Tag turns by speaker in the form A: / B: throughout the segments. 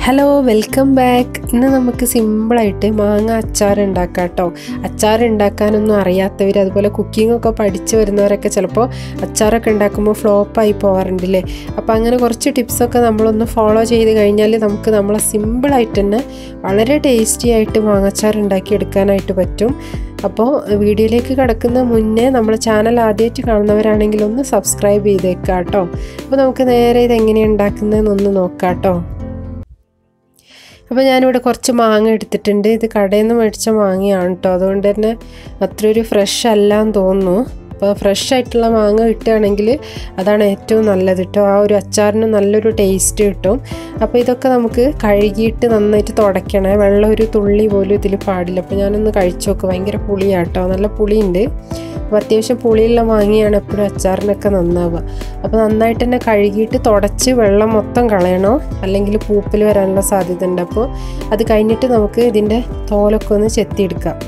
A: hello welcome back ഇന്ന് നമുക്ക് സിമ്പിളായിട്ട് മാങ്ങ അച്ചാർ ഉണ്ടാക്കാം കേട്ടോ അച്ചാർ ഉണ്ടാക്കാനൊന്നും അറിയാത്തവർ അതുപോലെ കുക്കിംഗ് ഒക്കെ പഠിച്ചു വരുന്നവരൊക്കെ ചിലപ്പോൾ അച്ചാറൊക്കെ ഉണ്ടാക്കുമ്പോൾ ഫ്ലോപ്പായി പോകാറുണ്ടല്ലേ അപ്പോൾ അങ്ങനെ കുറച്ച് ടിപ്സൊക്കെ നമ്മളൊന്ന് ഫോളോ ചെയ്ത് കഴിഞ്ഞാൽ നമുക്ക് നമ്മളെ സിമ്പിളായിട്ട് തന്നെ വളരെ ടേസ്റ്റി ആയിട്ട് മാങ്ങച്ചാർ ഉണ്ടാക്കി എടുക്കാനായിട്ട് പറ്റും അപ്പോൾ വീഡിയോയിലേക്ക് കിടക്കുന്ന മുന്നേ നമ്മുടെ ചാനൽ ആദ്യമായിട്ട് കാണുന്നവരാണെങ്കിൽ ഒന്ന് സബ്സ്ക്രൈബ് ചെയ്തേക്കാം കേട്ടോ അപ്പോൾ നമുക്ക് നേരെ ഇത് എങ്ങനെയാണ് ഉണ്ടാക്കുന്നതെന്നൊന്ന് നോക്കാം കേട്ടോ അപ്പോൾ ഞാനിവിടെ കുറച്ച് മാങ്ങ എടുത്തിട്ടുണ്ട് ഇത് കടയിൽ നിന്ന് മേടിച്ച മാങ്ങയാണ് കേട്ടോ അതുകൊണ്ട് തന്നെ അത്ര ഒരു ഫ്രഷ് അല്ലാന്ന് തോന്നുന്നു അപ്പോൾ ഫ്രഷ് ആയിട്ടുള്ള മാങ്ങ കിട്ടുകയാണെങ്കിൽ അതാണ് ഏറ്റവും നല്ലത് കേട്ടോ ആ ഒരു അച്ചാറിന് നല്ലൊരു ടേസ്റ്റ് കിട്ടും അപ്പോൾ ഇതൊക്കെ നമുക്ക് കഴുകിയിട്ട് നന്നായിട്ട് തുടയ്ക്കണേ വെള്ളം ഒരു തുള്ളി പോലും ഇതിൽ പാടില്ല അപ്പോൾ ഞാനൊന്ന് കഴിച്ചു നോക്ക് ഭയങ്കര പുളിയാട്ടോ നല്ല പുളിയുണ്ട് അപ്പോൾ അത്യാവശ്യം പുളിയുള്ള മാങ്ങയാണ് എപ്പോഴും അച്ചാറിനൊക്കെ നന്നാവുക അപ്പോൾ നന്നായിട്ട് തന്നെ കഴുകിയിട്ട് തുടച്ച് വെള്ളം മൊത്തം കളയണോ അല്ലെങ്കിൽ പൂപ്പൽ വരാനുള്ള സാധ്യത ഉണ്ട് അപ്പോൾ അത് കഴിഞ്ഞിട്ട് നമുക്ക് ഇതിൻ്റെ തോലൊക്കെ ഒന്ന് ചെത്തിയെടുക്കാം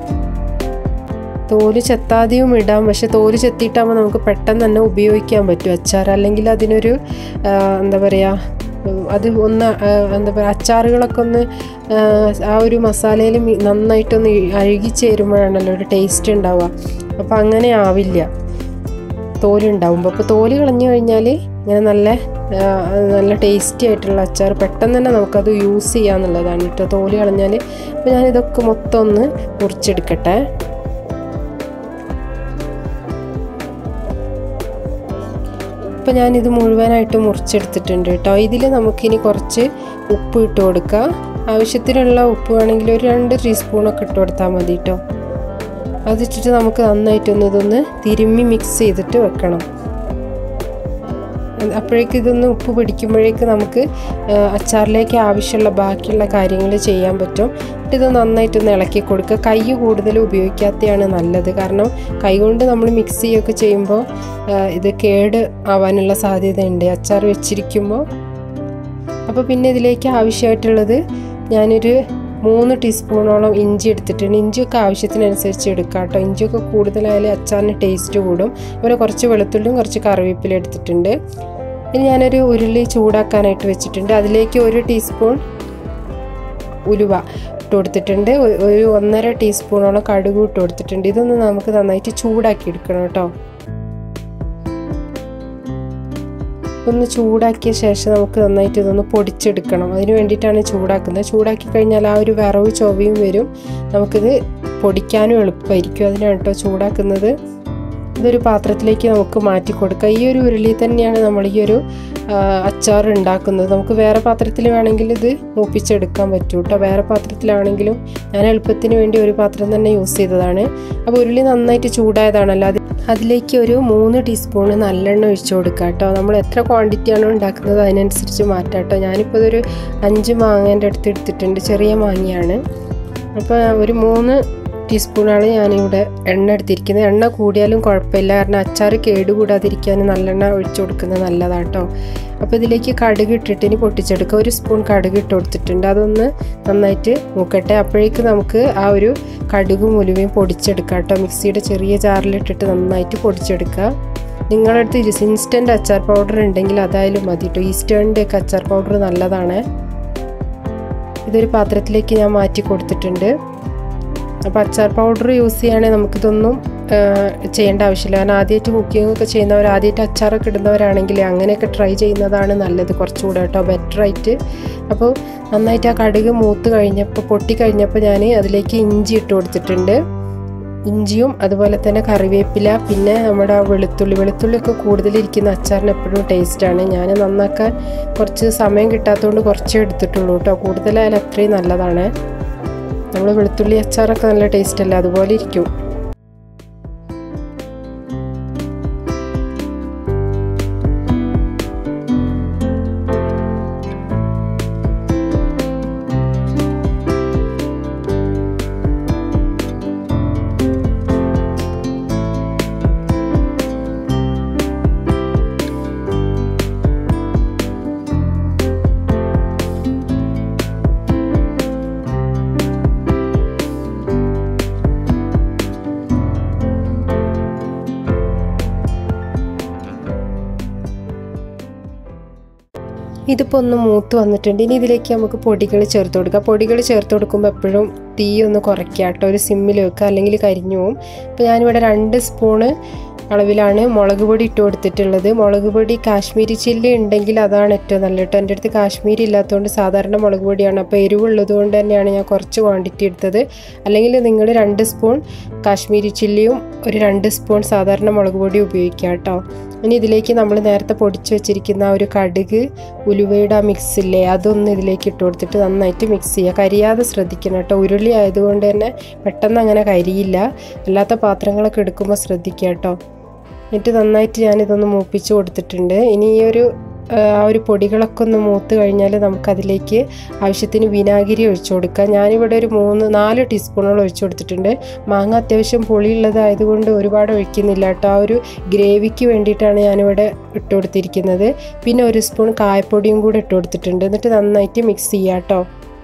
A: തോല് ചെത്താതെയും ഇടാം പക്ഷെ തോല് ചെത്തിയിട്ടാകുമ്പോൾ നമുക്ക് പെട്ടെന്ന് തന്നെ ഉപയോഗിക്കാൻ പറ്റും അച്ചാർ അല്ലെങ്കിൽ അതിനൊരു എന്താ പറയുക അത് ഒന്ന് എന്താ പറയുക അച്ചാറുകളൊക്കെ ഒന്ന് ആ ഒരു മസാലയിൽ നന്നായിട്ടൊന്ന് അഴുകി ചേരുമ്പോഴാണല്ലോ ഒരു ടേസ്റ്റ് ഉണ്ടാവുക അപ്പോൾ അങ്ങനെ ആവില്ല തോലുണ്ടാവുമ്പോൾ അപ്പോൾ തോല് കളഞ്ഞു കഴിഞ്ഞാൽ ഇങ്ങനെ നല്ല നല്ല ടേസ്റ്റി ആയിട്ടുള്ള അച്ചാർ പെട്ടെന്ന് തന്നെ നമുക്കത് യൂസ് ചെയ്യാന്നുള്ളതാണ് കേട്ടോ തോല് കളഞ്ഞാൽ അപ്പോൾ ഞാനിതൊക്കെ മൊത്തം ഒന്ന് മുറിച്ചെടുക്കട്ടെ അപ്പോൾ ഞാനിത് മുഴുവനായിട്ട് മുറിച്ചെടുത്തിട്ടുണ്ട് കേട്ടോ ഇതിൽ നമുക്കിനി കുറച്ച് ഉപ്പ് ഇട്ട് കൊടുക്കാം ആവശ്യത്തിനുള്ള ഉപ്പ് വേണമെങ്കിൽ ഒരു രണ്ട് ടീസ്പൂണൊക്കെ ഇട്ട് കൊടുത്താൽ മതി കേട്ടോ അതിട്ടിട്ട് നമുക്ക് നന്നായിട്ടൊന്ന് ഇതൊന്ന് തിരുമ്മി മിക്സ് ചെയ്തിട്ട് വെക്കണം അപ്പോഴേക്ക് ഇതൊന്ന് ഉപ്പ് പിടിക്കുമ്പോഴേക്ക് നമുക്ക് അച്ചാറിലേക്ക് ആവശ്യമുള്ള ബാക്കിയുള്ള കാര്യങ്ങൾ ചെയ്യാൻ പറ്റും ഇത് നന്നായിട്ടൊന്ന് ഇളക്കി കൊടുക്കുക കൈ കൂടുതൽ ഉപയോഗിക്കാത്തതാണ് നല്ലത് കാരണം കൈ കൊണ്ട് നമ്മൾ മിക്സ് ചെയ്യുകയൊക്കെ ചെയ്യുമ്പോൾ ഇത് കേട് ആവാനുള്ള സാധ്യതയുണ്ട് അച്ചാർ വെച്ചിരിക്കുമ്പോൾ അപ്പോൾ പിന്നെ ഇതിലേക്ക് ആവശ്യമായിട്ടുള്ളത് ഞാനൊരു മൂന്ന് ടീസ്പൂണോളം ഇഞ്ചി എടുത്തിട്ടുണ്ട് ഇഞ്ചിയൊക്കെ ആവശ്യത്തിനനുസരിച്ച് എടുക്കാം കേട്ടോ ഇഞ്ചിയൊക്കെ കൂടുതലായാലും അച്ചാറിന് ടേസ്റ്റ് കൂടും അതുപോലെ കുറച്ച് വെളുത്തുള്ളിയും കുറച്ച് കറിവേപ്പില എടുത്തിട്ടുണ്ട് ഇനി ഞാനൊരു ഉരുളി ചൂടാക്കാനായിട്ട് വെച്ചിട്ടുണ്ട് അതിലേക്ക് ഒരു ടീസ്പൂൺ ഉലുവ ഇട്ട് കൊടുത്തിട്ടുണ്ട് ഒരു ഒന്നര ടീസ്പൂണോളം കടുക് ഇട്ട് കൊടുത്തിട്ടുണ്ട് ഇതൊന്ന് നമുക്ക് നന്നായിട്ട് ചൂടാക്കി എടുക്കണം കേട്ടോ ഒന്ന് ചൂടാക്കിയ ശേഷം നമുക്ക് നന്നായിട്ട് ഇതൊന്ന് പൊടിച്ചെടുക്കണം അതിന് വേണ്ടിയിട്ടാണ് ചൂടാക്കുന്നത് ചൂടാക്കി കഴിഞ്ഞാൽ ആ ഒരു വിറവ് ചൊവയും വരും നമുക്കിത് പൊടിക്കാനും എളുപ്പമായിരിക്കും അതിനാണ് കേട്ടോ ചൂടാക്കുന്നത് ഇതൊരു പാത്രത്തിലേക്ക് നമുക്ക് മാറ്റി കൊടുക്കാം ഈ ഒരു ഉരുളി തന്നെയാണ് നമ്മൾ ഈ ഒരു അച്ചാർ ഉണ്ടാക്കുന്നത് നമുക്ക് വേറെ പാത്രത്തിൽ വേണമെങ്കിൽ ഇത് മൂപ്പിച്ചെടുക്കാൻ പറ്റും കേട്ടോ വേറെ പാത്രത്തിലാണെങ്കിലും ഞാൻ എളുപ്പത്തിന് വേണ്ടി ഒരു പാത്രം തന്നെ യൂസ് ചെയ്തതാണ് അപ്പോൾ ഉരുളി നന്നായിട്ട് ചൂടായതാണല്ലോ അത് അതിലേക്ക് ഒരു മൂന്ന് ടീസ്പൂൺ നല്ലെണ്ണ ഒഴിച്ചു കൊടുക്കുക കേട്ടോ നമ്മൾ എത്ര ക്വാണ്ടിറ്റിയാണോ ഉണ്ടാക്കുന്നത് അതിനനുസരിച്ച് മാറ്റാം കേട്ടോ ഞാനിപ്പോൾ ഇതൊരു അഞ്ച് മാങ്ങേൻ്റെ അടുത്ത് എടുത്തിട്ടുണ്ട് ചെറിയ മാങ്ങയാണ് അപ്പോൾ ഒരു മൂന്ന് ടീസ്പൂണാണ് ഞാനിവിടെ എണ്ണ എടുത്തിരിക്കുന്നത് എണ്ണ കൂടിയാലും കുഴപ്പമില്ല കാരണം അച്ചാർ കേടുകൂടാതിരിക്കാൻ നല്ലെണ്ണ ഒഴിച്ചു കൊടുക്കുന്നത് നല്ലതാട്ടോ അപ്പോൾ ഇതിലേക്ക് കടുക് ഇട്ടിട്ട് ഇനി പൊട്ടിച്ചെടുക്കുക ഒരു സ്പൂൺ കടുക് ഇട്ട് കൊടുത്തിട്ടുണ്ട് അതൊന്ന് നന്നായിട്ട് മൂക്കട്ടെ അപ്പോഴേക്ക് നമുക്ക് ആ ഒരു കടുകും ഉലുവയും പൊടിച്ചെടുക്കാം കേട്ടോ മിക്സിയുടെ ചെറിയ ജാറിലിട്ടിട്ട് നന്നായിട്ട് പൊടിച്ചെടുക്കുക നിങ്ങളുടെ അടുത്ത് ഇൻസ്റ്റൻറ്റ് അച്ചാർ പൗഡർ ഉണ്ടെങ്കിൽ അതായാലും മതി കേട്ടോ ഈസ്റ്റേണിൻ്റെ ഒക്കെ അച്ചാർ പൗഡർ നല്ലതാണ് ഇതൊരു പാത്രത്തിലേക്ക് ഞാൻ മാറ്റി കൊടുത്തിട്ടുണ്ട് അപ്പോൾ അച്ചാർ പൗഡർ യൂസ് ചെയ്യുകയാണെങ്കിൽ നമുക്കിതൊന്നും ചെയ്യേണ്ട ആവശ്യമില്ല കാരണം ആദ്യമായിട്ട് കുക്കിംഗ് ഒക്കെ ചെയ്യുന്നവർ ആദ്യമായിട്ട് അച്ചാറൊക്കെ ഇടുന്നവരാണെങ്കിൽ അങ്ങനെയൊക്കെ ട്രൈ ചെയ്യുന്നതാണ് നല്ലത് കുറച്ചുകൂടെ കേട്ടോ ബെറ്ററായിട്ട് അപ്പോൾ നന്നായിട്ട് ആ കടുക് മൂത്ത് കഴിഞ്ഞപ്പോൾ പൊട്ടി കഴിഞ്ഞപ്പോൾ ഞാൻ അതിലേക്ക് ഇഞ്ചി ഇട്ട് കൊടുത്തിട്ടുണ്ട് ഇഞ്ചിയും അതുപോലെ തന്നെ കറിവേപ്പില പിന്നെ നമ്മുടെ വെളുത്തുള്ളി വെളുത്തുള്ളിയൊക്കെ കൂടുതലിരിക്കുന്ന അച്ചാറിന് എപ്പോഴും ടേസ്റ്റാണ് ഞാൻ നന്നാക്കാൻ കുറച്ച് സമയം കിട്ടാത്തതുകൊണ്ട് കുറച്ചേ എടുത്തിട്ടുള്ളൂ കേട്ടോ കൂടുതലായാലും അത്രയും നല്ലതാണ് നമ്മൾ വെളുത്തുള്ളി അച്ചാറൊക്കെ നല്ല ടേസ്റ്റ് അല്ലേ അതുപോലെ ഇരിക്കും ഇതിപ്പോൾ ഒന്ന് മൂത്ത് വന്നിട്ടുണ്ട് ഇനി ഇതിലേക്ക് നമുക്ക് പൊടികൾ ചേർത്ത് കൊടുക്കുക പൊടികൾ ചേർത്ത് കൊടുക്കുമ്പോൾ എപ്പോഴും തീ ഒന്ന് കുറയ്ക്കുക കേട്ടോ ഒരു സിമ്മിൽ വെക്കുക അല്ലെങ്കിൽ കരിഞ്ഞു പോവും ഇപ്പോൾ ഞാനിവിടെ രണ്ട് സ്പൂണ് അളവിലാണ് മുളക് പൊടി ഇട്ട് കൊടുത്തിട്ടുള്ളത് മുളക് പൊടി കാശ്മീരി ചില്ലി ഉണ്ടെങ്കിൽ അതാണ് ഏറ്റവും നല്ലത് കേട്ടോ എൻ്റെ അടുത്ത് കാശ്മീരി ഇല്ലാത്തതുകൊണ്ട് സാധാരണ മുളക് പൊടിയാണ് അപ്പോൾ എരിവുള്ളത് കൊണ്ട് തന്നെയാണ് ഞാൻ കുറച്ച് ക്വാണ്ടിറ്റി എടുത്തത് അല്ലെങ്കിൽ നിങ്ങൾ രണ്ട് സ്പൂൺ കാശ്മീരി ചില്ലിയും ഒരു രണ്ട് സ്പൂൺ സാധാരണ മുളക് പൊടി ഉപയോഗിക്കുക കേട്ടോ ഇനി ഇതിലേക്ക് നമ്മൾ നേരത്തെ പൊടിച്ച് വെച്ചിരിക്കുന്ന ആ ഒരു കടുക് ഉലുവയുടെ ആ മിക്സ് ഇല്ലേ അതൊന്ന് ഇതിലേക്ക് ഇട്ട് കൊടുത്തിട്ട് നന്നായിട്ട് മിക്സ് ചെയ്യുക കരിയാതെ ശ്രദ്ധിക്കണം കേട്ടോ ഉരുളി ആയതുകൊണ്ട് തന്നെ പെട്ടെന്ന് അങ്ങനെ കരിയില്ല അല്ലാത്ത പാത്രങ്ങളൊക്കെ എടുക്കുമ്പോൾ ശ്രദ്ധിക്കുക കേട്ടോ എന്നിട്ട് നന്നായിട്ട് ഞാനിതൊന്ന് മൂപ്പിച്ച് കൊടുത്തിട്ടുണ്ട് ഇനി ഈ ഒരു ആ ഒരു പൊടികളൊക്കെ ഒന്ന് മൂത്ത് കഴിഞ്ഞാൽ നമുക്കതിലേക്ക് ആവശ്യത്തിന് വിനാഗിരി ഒഴിച്ചു കൊടുക്കാം ഞാനിവിടെ ഒരു മൂന്ന് നാല് ടീസ്പൂണോളം ഒഴിച്ചു കൊടുത്തിട്ടുണ്ട് മാങ്ങ അത്യാവശ്യം പുളിയുള്ളതായതുകൊണ്ട് ഒരുപാട് ഒഴിക്കുന്നില്ല കേട്ടോ ആ ഒരു ഗ്രേവിക്ക് വേണ്ടിയിട്ടാണ് ഞാനിവിടെ ഇട്ട് കൊടുത്തിരിക്കുന്നത് പിന്നെ ഒരു സ്പൂൺ കായപ്പൊടിയും കൂടെ ഇട്ട് കൊടുത്തിട്ടുണ്ട് എന്നിട്ട് നന്നായിട്ട് മിക്സ് ചെയ്യാം കേട്ടോ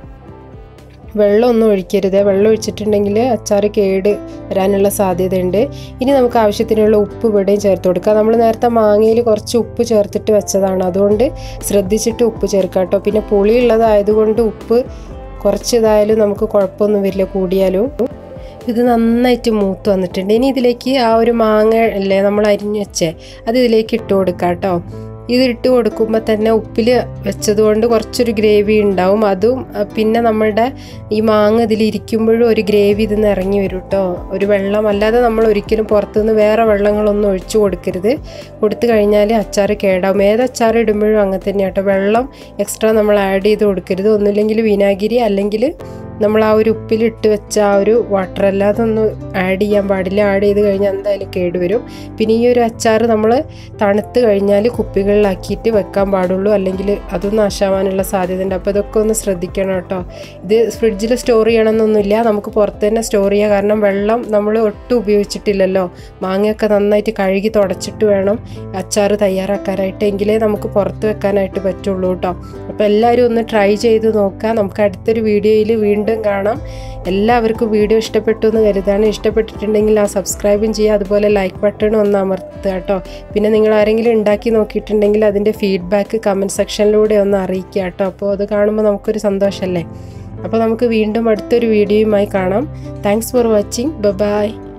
A: വെള്ളമൊന്നും ഒഴിക്കരുത് വെള്ളം ഒഴിച്ചിട്ടുണ്ടെങ്കിൽ അച്ചാർ കേട് വരാനുള്ള സാധ്യതയുണ്ട് ഇനി നമുക്ക് ആവശ്യത്തിനുള്ള ഉപ്പ് ഇവിടെയും ചേർത്ത് കൊടുക്കാം നമ്മൾ നേരത്തെ മാങ്ങയിൽ കുറച്ച് ഉപ്പ് ചേർത്തിട്ട് വെച്ചതാണ് അതുകൊണ്ട് ശ്രദ്ധിച്ചിട്ട് ഉപ്പ് ചേർക്കാം കേട്ടോ പിന്നെ പുളിയുള്ളതായതുകൊണ്ട് ഉപ്പ് കുറച്ച് ഇതായാലും നമുക്ക് കുഴപ്പമൊന്നും വരില്ല കൂടിയാലും ഇത് നന്നായിട്ട് മൂത്ത് വന്നിട്ടുണ്ട് ഇനി ഇതിലേക്ക് ആ ഒരു മാങ്ങ അല്ലേ നമ്മൾ അരിഞ്ഞു വെച്ചേ അത് ഇതിലേക്ക് ഇട്ട് കൊടുക്കാം കേട്ടോ ഇത് ഇട്ട് കൊടുക്കുമ്പോൾ തന്നെ ഉപ്പിൽ വെച്ചതുകൊണ്ട് കുറച്ചൊരു ഗ്രേവി ഉണ്ടാവും അതും അഹ് പിന്നെ നമ്മളുടെ ഈ മാങ്ങ ഇതിലിരിക്കുമ്പോഴും ഒരു ഗ്രേവി ഇതിൽ നിന്ന് ഇറങ്ങി വരും കേട്ടോ ഒരു വെള്ളം അല്ലാതെ നമ്മൾ ഒരിക്കലും പുറത്തുനിന്ന് വേറെ വെള്ളങ്ങളൊന്നും ഒഴിച്ചു കൊടുക്കരുത് കൊടുത്തു കഴിഞ്ഞാൽ അച്ചാർ കേടാവും ഏത് അച്ചാർ ഇടുമ്പോഴും അങ്ങനെ തന്നെയാണ് കേട്ടോ വെള്ളം എക്സ്ട്രാ നമ്മൾ ആഡ് ചെയ്ത് കൊടുക്കരുത് ഒന്നുമില്ലെങ്കിൽ വിനാഗിരി അല്ലെങ്കിൽ നമ്മൾ ആ ഒരു ഉപ്പിലിട്ട് വെച്ച ആ ഒരു വാട്ടർ അല്ലാതെ ഒന്നും ആഡ് ചെയ്യാൻ പാടില്ല ആഡ് ചെയ്ത് കഴിഞ്ഞാൽ എന്തായാലും കേടുവരും പിന്നെ ഈ ഒരു അച്ചാർ നമ്മൾ തണുത്ത് കഴിഞ്ഞാൽ കുപ്പികളിലാക്കിയിട്ട് വെക്കാൻ പാടുള്ളൂ അല്ലെങ്കിൽ അതും നാശാവാനുള്ള സാധ്യത ഉണ്ട് അപ്പോൾ ഇതൊക്കെ ഒന്ന് ശ്രദ്ധിക്കണം കേട്ടോ ഇത് ഫ്രിഡ്ജിൽ സ്റ്റോർ ചെയ്യണമെന്നൊന്നുമില്ല നമുക്ക് പുറത്ത് തന്നെ സ്റ്റോർ ചെയ്യാം കാരണം വെള്ളം നമ്മൾ ഒട്ടും ഉപയോഗിച്ചിട്ടില്ലല്ലോ മാങ്ങയൊക്കെ നന്നായിട്ട് കഴുകി തുടച്ചിട്ട് വേണം അച്ചാർ തയ്യാറാക്കാനായിട്ട് എങ്കിലേ നമുക്ക് പുറത്ത് വെക്കാനായിട്ട് പറ്റുള്ളൂ കേട്ടോ അപ്പോൾ എല്ലാവരും ഒന്ന് ട്രൈ ചെയ്ത് നോക്കുക നമുക്ക് അടുത്തൊരു വീഡിയോയിൽ വീണ്ടും കാണാം എല്ലാവർക്കും വീഡിയോ ഇഷ്ടപ്പെട്ടു എന്ന് കരുതാണ് ഇഷ്ടപ്പെട്ടിട്ടുണ്ടെങ്കിൽ ആ സബ്സ്ക്രൈബും ചെയ്യുക അതുപോലെ ലൈക്ക് ബട്ടണും ഒന്ന് അമർത്തുക കേട്ടോ പിന്നെ നിങ്ങൾ ആരെങ്കിലും ഉണ്ടാക്കി നോക്കിയിട്ടുണ്ടെങ്കിൽ അതിൻ്റെ ഫീഡ്ബാക്ക് കമൻറ്റ് സെക്ഷനിലൂടെ ഒന്ന് അറിയിക്കുക കേട്ടോ അപ്പോൾ അത് കാണുമ്പോൾ നമുക്കൊരു സന്തോഷമല്ലേ അപ്പോൾ നമുക്ക് വീണ്ടും അടുത്തൊരു വീഡിയോയുമായി കാണാം താങ്ക്സ് ഫോർ വാച്ചിങ് ബൈ